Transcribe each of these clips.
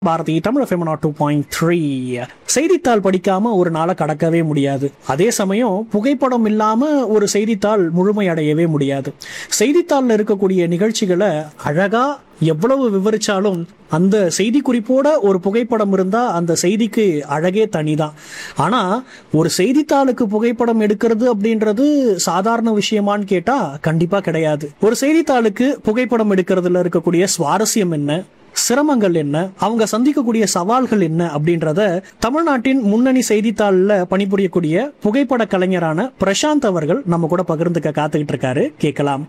Bharathi Tamil FM two point three செய்தித்தாள் படிக்காம ஒரு நாளை கடக்கவே முடியாது அதே சமயம் புகைப்படம் இல்லாம ஒரு செய்தித்தாள் முழுமையடையவே முடியாது செய்தித்தாள்ல இருக்கக்கூடிய நிகழ்ச்சிகளை அழகா எவ்வளவு விவரிச்சாலும் அந்த செய்தி குறிப்போட ஒரு புகைப்படம் இருந்தா அந்த செய்திக்கு அழகே தனிதான் ஆனா ஒரு செய்தித்தாளுக்கு புகைப்படம் எடுக்கிறது அப்படின்றது சாதாரண விஷயமான்னு கேட்டா கண்டிப்பா கிடையாது ஒரு செய்தித்தாளுக்கு புகைப்படம் எடுக்கிறதுல இருக்கக்கூடிய சுவாரஸ்யம் என்ன சிரமங்கள் என்ன அவங்க சந்திக்கக்கூடிய சவால்கள் என்ன அப்படின்றத தமிழ்நாட்டின் முன்னணி செய்தித்தாளில் பணிபுரியக்கூடிய புகைப்பட கலைஞரான பிரசாந்த் அவர்கள் நம்ம கூட பகிர்ந்துக்க காத்துக்கிட்டு இருக்காரு கேட்கலாம்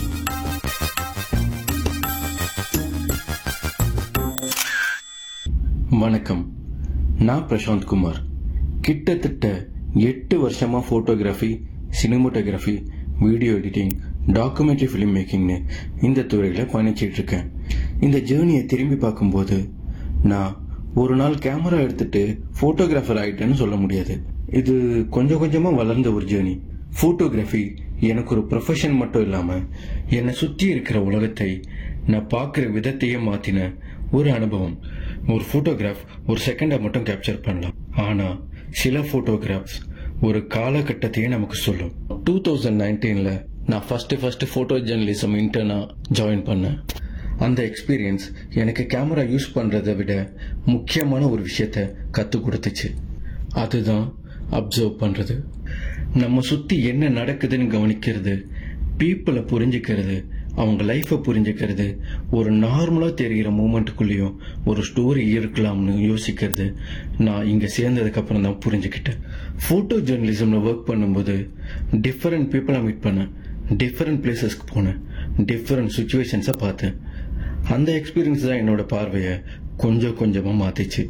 வணக்கம் நான் பிரசாந்த் குமார் கிட்டத்தட்ட எட்டு வருஷமா photography cinematography video editing documentary film மேக்கிங்னு இந்த துறையில பயணிச்சிட்டு இருக்கேன் இந்த ஜேர்னியை திரும்பி பார்க்கும்போது நான் ஒரு நாள் கேமரா எடுத்துட்டு ஃபோட்டோகிராஃபர் ஆயிட்டேன்னு சொல்ல முடியாது இது கொஞ்சம் கொஞ்சமா வளர்ந்த ஒரு ஜேர்னி ஃபோட்டோகிராஃபி எனக்கு ஒரு ப்ரொஃபஷன் மட்டும் இல்லாம என்னை சுத்தி இருக்கிற உலகத்தை நான் பார்க்குற விதத்தையே மாத்தின ஒரு அனுபவம் ஒரு ஃபோட்டோகிராஃப் ஒரு செகண்டை மட்டும் கேப்சர் பண்ணலாம் ஆனா சில ஃபோட்டோகிராஃப்ஸ் ஒரு காலகட்டத்தையே நமக்கு சொல்லும் டூ தௌசண்ட் நைன்டீன்ல நான் ஃபர்ஸ்ட் ஃபர்ஸ்ட் ஃபோட்டோ ஜேர்னலிசம் இன்டர்னா ஜாயின் பண்ணேன் அந்த எக்ஸ்பீரியன்ஸ் எனக்கு கேமரா யூஸ் பண்றதை விட முக்கியமான ஒரு விஷயத்த கற்றுக் கொடுத்துச்சு அதுதான் அப்சர்வ் பண்றது நம்ம சுத்தி என்ன நடக்குதுன்னு கவனிக்கிறது பீப்புளை புரிஞ்சுக்கிறது அவங்க லைஃப்பை புரிஞ்சுக்கிறது ஒரு நார்மலா தெரிகிற மூமெண்ட்டுக்குள்ளேயும் ஒரு ஸ்டோரி இருக்கலாம்னு யோசிக்கிறது நான் இங்க சேர்ந்ததுக்கு அப்புறம் தான் புரிஞ்சுக்கிட்டேன் ஃபோட்டோ ஜேர்னலிசம்ல ஒர்க் பண்ணும்போது டிஃப்ரெண்ட் பீப்புளை மீட் பண்ணேன் டிஃப்ரெண்ட் பிளேசஸ்க்கு போனேன் டிஃப்ரெண்ட் சுச்சுவேஷன்ஸை பார்த்தேன் அந்த எக்ஸ்பீரியன்ஸ் தான் என்னோட பார்வையை கொஞ்சம் கொஞ்சமா மாத்திச்சு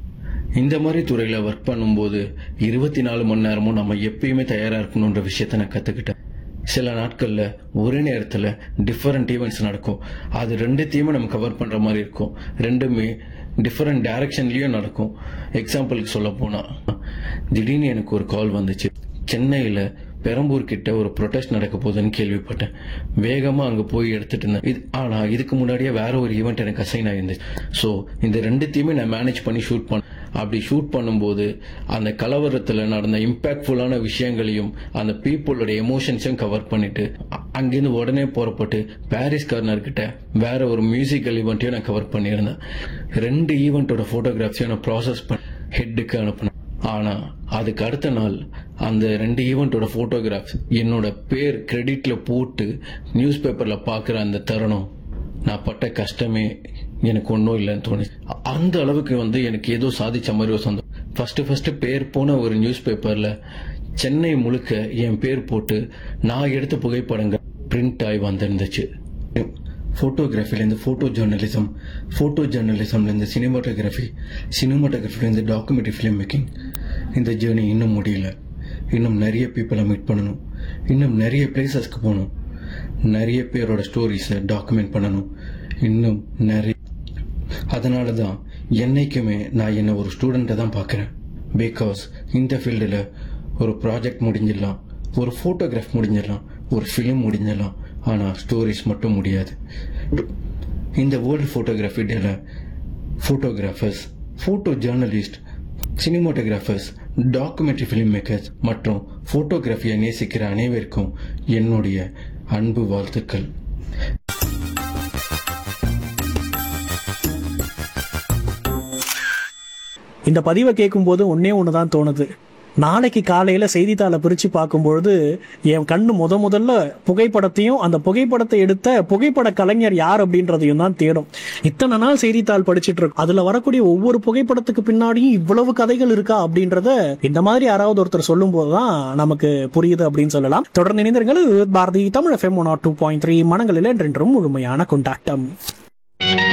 இந்த மாதிரி துறையில ஒர்க் பண்ணும்போது இருபத்தி நாலு மணி நேரமும் நம்ம எப்பயுமே தயாரா இருக்கணுன்ற விஷயத்த நான் கத்துக்கிட்டேன் சில நாட்கள்ல ஒரே நேரத்துல டிஃபரெண்ட் ஈவெண்ட்ஸ் நடக்கும் அது ரெண்டுத்தையுமே நம்ம கவர் பண்ற மாதிரி இருக்கும் ரெண்டுமே டிஃபரெண்ட் டைரக்ஷன்லயும் நடக்கும் எக்ஸாம்பிளுக்கு சொல்ல போனா திடீர்னு எனக்கு ஒரு கால் வந்துச்சு சென்னையில பெரம்பூர் கிட்ட ஒரு ப்ரொடெஸ்ட் நடக்க போகுதுன்னு கேள்விப்பட்டேன் வேகமா அங்க போய் எடுத்துட்டு இருந்தேன் இது ஆனா இதுக்கு முன்னாடியே வேற ஒரு ஈவெண்ட் எனக்கு அசைன் ஆயிருந்துச்சு ஸோ இந்த ரெண்டுத்தையுமே நான் மேனேஜ் பண்ணி ஷூட் பண்ண அப்படி ஷூட் பண்ணும்போது அந்த கலவரத்துல நடந்த இம்பாக்ட்ஃபுல்லான விஷயங்களையும் அந்த பீப்புளோட எமோஷன்ஸையும் கவர் பண்ணிட்டு அ- அங்கிருந்து உடனே புறப்பட்டு பாரிஸ் கார்னர் கிட்ட வேற ஒரு மியூசிக்கல் ஈவெண்ட்டையும் நான் கவர் பண்ணியிருந்தேன் ரெண்டு ஈவெண்ட்டோட போட்டோகிராஃப்ஸையும் நான் ப்ராசஸ் பண்ண ஹெட்டுக்கு அனுப்பினேன் ஆனா அதுக்கு அடுத்த நாள் அந்த ரெண்டு ஈவெண்ட்டோட போட்டோகிராஃப்ஸ் என்னோட பேர் கிரெடிட்ல போட்டு நியூஸ் பேப்பர்ல பாக்குற அந்த தருணம் நான் பட்ட கஷ்டமே எனக்கு ஒன்றும் இல்லைன்னு தோணுச்சு அ- அந்த அளவுக்கு வந்து எனக்கு ஏதோ சாதிச்ச மாதிரி ஒரு சந்தோஷம் ஃபர்ஸ்ட் ஃபர்ஸ்ட் பேர் போன ஒரு நியூஸ் பேப்பர்ல சென்னை முழுக்க என் பேர் போட்டு நான் எடுத்த புகைப்படங்கள் பிரிண்ட் ஆகி வந்திருந்துச்சு ஃபோட்டோகிராஃபிலேருந்து ஃபோட்டோ ஜேர்னலிசம் ஃபோட்டோ ஜேர்னலிசம்லேருந்து சினிமாட்டோகிராஃபி சினிமாட்டோகிராஃபிலேருந்து டாக்குமெண்ட்ரி ஃபிலிம் மேக்கிங் இந்த ஜேர்னி இன்னும் முடியல இன்னும் நிறைய பீப்புளை மீட் பண்ணணும் இன்னும் நிறைய பிளேசஸ்க்கு போகணும் நிறைய பேரோட ஸ்டோரிஸை டாக்குமெண்ட் பண்ணணும் இன்னும் நிறைய அதனால தான் என்னைக்குமே நான் என்னை ஒரு ஸ்டூடெண்ட்டை தான் பார்க்குறேன் பிகாஸ் இந்த ஃபீல்டில் ஒரு ப்ராஜெக்ட் முடிஞ்சிடலாம் ஒரு ஃபோட்டோகிராஃப் முடிஞ்சிடலாம் ஒரு ஃபிலிம் முடிஞ்சிடலாம் ஆனால் ஸ்டோரிஸ் மட்டும் முடியாது இந்த வேர்ல்டு ஃபோட்டோகிராஃபி டேல photographers photo journalist cinematographers documentary film makers மற்றும் ஃபோட்டோகிராஃபியை நேசிக்கிற அனைவருக்கும் என்னுடைய அன்பு வாழ்த்துக்கள் இந்த பதிவை கேட்கும்போது ஒன்னே ஒன்று தான் தோணுது நாளைக்கு காலையில செய்தித்தாளை பிரிச்சு பார்க்கும்பொழுது என் கண்ணு முத முதல்ல புகைப்படத்தையும் அந்த புகைப்படத்தை எடுத்த புகைப்பட கலைஞர் யார் அப்படின்றதையும் தான் தேடும் இத்தனை நாள் செய்தித்தாள் படிச்சிட்டு இருக்கோம் அதுல வரக்கூடிய ஒவ்வொரு புகைப்படத்துக்கு பின்னாடியும் இவ்வளவு கதைகள் இருக்கா அப்படின்றத இந்த மாதிரி யாராவது ஒருத்தர் சொல்லும் போதுதான் நமக்கு புரியுது அப்படின்னு சொல்லலாம் தொடர்ந்து இணைந்திருங்கள் இது Bharathi Tamil FM one two point three மனங்களில் என்றென்றும் முழுமையான கொண்டாட்டம்